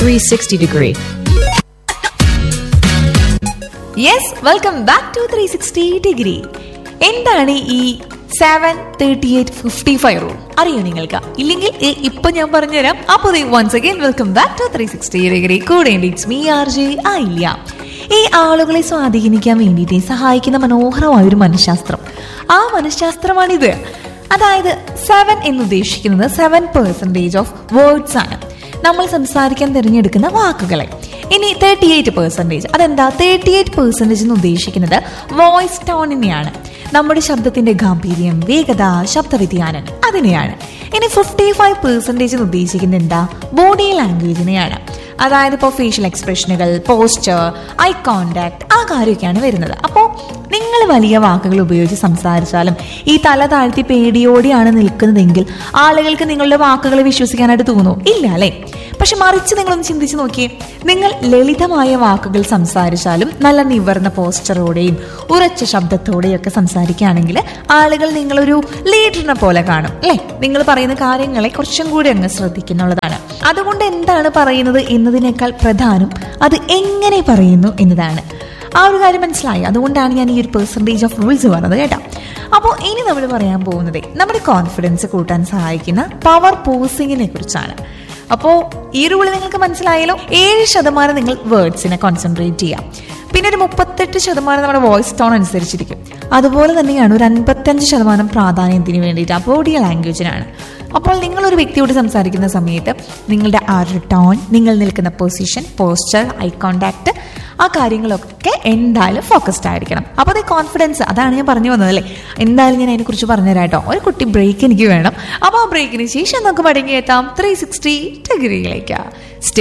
360 degree. Yes welcome back to three sixty degree എന്താണ് ഈ seven thirty eight fifty five rule അറിയോ നിങ്ങൾക്ക് ഇല്ലെങ്കിൽ ഇ- ഇപ്പൊ ഞാൻ പറഞ്ഞുതരാം അപ്പോൾ once again welcome back to three sixty degree കൂടെ ഇറ്റ്സ് മീ ആർ ജെ ആയില്ല ഈ ആളുകളെ സ്വാധീനിക്കാൻ വേണ്ടിയിട്ട് സഹായിക്കുന്ന മനോഹരമായ ഒരു മനഃശാസ്ത്രം ആ മനഃശാസ്ത്രമാണിത് അതായത് സെവൻ എന്ന് ഉദ്ദേശിക്കുന്നത് സെവൻ പെർസെൻറ്റേജ് ഓഫ് വേർഡ്സ് ആണ് നമ്മൾ സംസാരിക്കാൻ തിരഞ്ഞെടുക്കുന്ന വാക്കുകളെ ഇനി തേർട്ടി എയ്റ്റ് പെർസെൻറ്റേജ് അതെന്താ തേർട്ടി എയ്റ്റ് പെർസെൻറ്റേജ് എന്ന് ഉദ്ദേശിക്കുന്നത് വോയിസ് ടോണിനെയാണ് നമ്മുടെ ശബ്ദത്തിന്റെ ഗാംഭീര്യം വേഗത ശബ്ദവ്യതിയാനം അതിനെയാണ് ഇനി ഫിഫ്റ്റി ഫൈവ് പെർസെൻറ്റേജ് എന്ന് ഉദ്ദേശിക്കുന്നത് എന്താ ബോഡി ലാംഗ്വേജിനെയാണ് അതായത് ഇപ്പോൾ ഫേഷ്യൽ എക്സ്പ്രഷനുകൾ പോസ്ചർ ഐ കോണ്ടാക്ട് ആ കാര്യമൊക്കെയാണ് വരുന്നത് അപ്പോൾ നിങ്ങൾ വലിയ വാക്കുകൾ ഉപയോഗിച്ച് സംസാരിച്ചാലും ഈ തല താഴ്ത്തി പേടിയോടെയാണ് നിൽക്കുന്നതെങ്കിൽ ആളുകൾക്ക് നിങ്ങളുടെ വാക്കുകൾ വിശ്വസിക്കാനായിട്ട് തോന്നുമോ ഇല്ല അല്ലേ പക്ഷെ മറിച്ച് നിങ്ങളൊന്ന് ചിന്തിച്ച് നോക്കിയേ നിങ്ങൾ ലളിതമായ വാക്കുകൾ സംസാരിച്ചാലും നല്ല നിവർന്ന പോസ്റ്ററോടെയും ഉറച്ച ശബ്ദത്തോടെയും ഒക്കെ സംസാരിക്കുകയാണെങ്കിൽ ആളുകൾ നിങ്ങളൊരു ലീഡറിനെ പോലെ കാണും അല്ലേ നിങ്ങൾ പറയുന്ന കാര്യങ്ങളെ കുറച്ചും കൂടി അങ്ങ് ശ്രദ്ധിക്കുന്നുള്ളതാണ് അതുകൊണ്ട് എന്താണ് പറയുന്നത് എന്നതിനേക്കാൾ പ്രധാനം അത് എങ്ങനെ പറയുന്നു എന്നതാണ് ആ ഒരു കാര്യം മനസ്സിലായി അതുകൊണ്ടാണ് ഞാൻ ഈ ഒരു പെർസെൻറ്റേജ് ഓഫ് റൂൾസ് പറഞ്ഞത് കേട്ടോ അപ്പോൾ ഇനി നമ്മൾ പറയാൻ പോകുന്നത് നമ്മുടെ കോൺഫിഡൻസ് കൂട്ടാൻ സഹായിക്കുന്ന പവർ പോസിങ്ങിനെ കുറിച്ചാണ് അപ്പോൾ ഈ റൂള് നിങ്ങൾക്ക് മനസ്സിലായാലോ ഏഴ് ശതമാനം നിങ്ങൾ വേർഡ്സിനെ കോൺസെൻട്രേറ്റ് ചെയ്യാം പിന്നെ ഒരു മുപ്പത്തെട്ട് ശതമാനം നമ്മുടെ വോയിസ് ടോൺ അനുസരിച്ചിരിക്കും അതുപോലെ തന്നെയാണ് ഒരു അൻപത്തഞ്ച് ശതമാനം പ്രാധാന്യത്തിന് വേണ്ടിയിട്ട് ആ ബോഡി ലാംഗ്വേജിനാണ് അപ്പോൾ നിങ്ങൾ ഒരു വ്യക്തിയോട് സംസാരിക്കുന്ന സമയത്ത് നിങ്ങളുടെ ആ ഒരു ടോൺ നിങ്ങൾ നിൽക്കുന്ന പൊസിഷൻ പോസ്ചർ ഐ കോണ്ടാക്ട് ആ കാര്യങ്ങളൊക്കെ എന്തായാലും ഫോക്കസ്ഡ് ആയിരിക്കണം അപ്പോൾ അത് കോൺഫിഡൻസ് അതാണ് ഞാൻ പറഞ്ഞു വന്നത് അല്ലേ എന്തായാലും ഞാൻ അതിനെക്കുറിച്ച് പറഞ്ഞുതരാം കേട്ടോ ഒരു കുട്ടി ബ്രേക്ക് എനിക്ക് വേണം അപ്പോൾ ആ ബ്രേക്കിന് ശേഷം നമുക്ക് മടങ്ങിയെത്താം ത്രീ സിക്സ്റ്റി ഡിഗ്രിയിലേക്ക്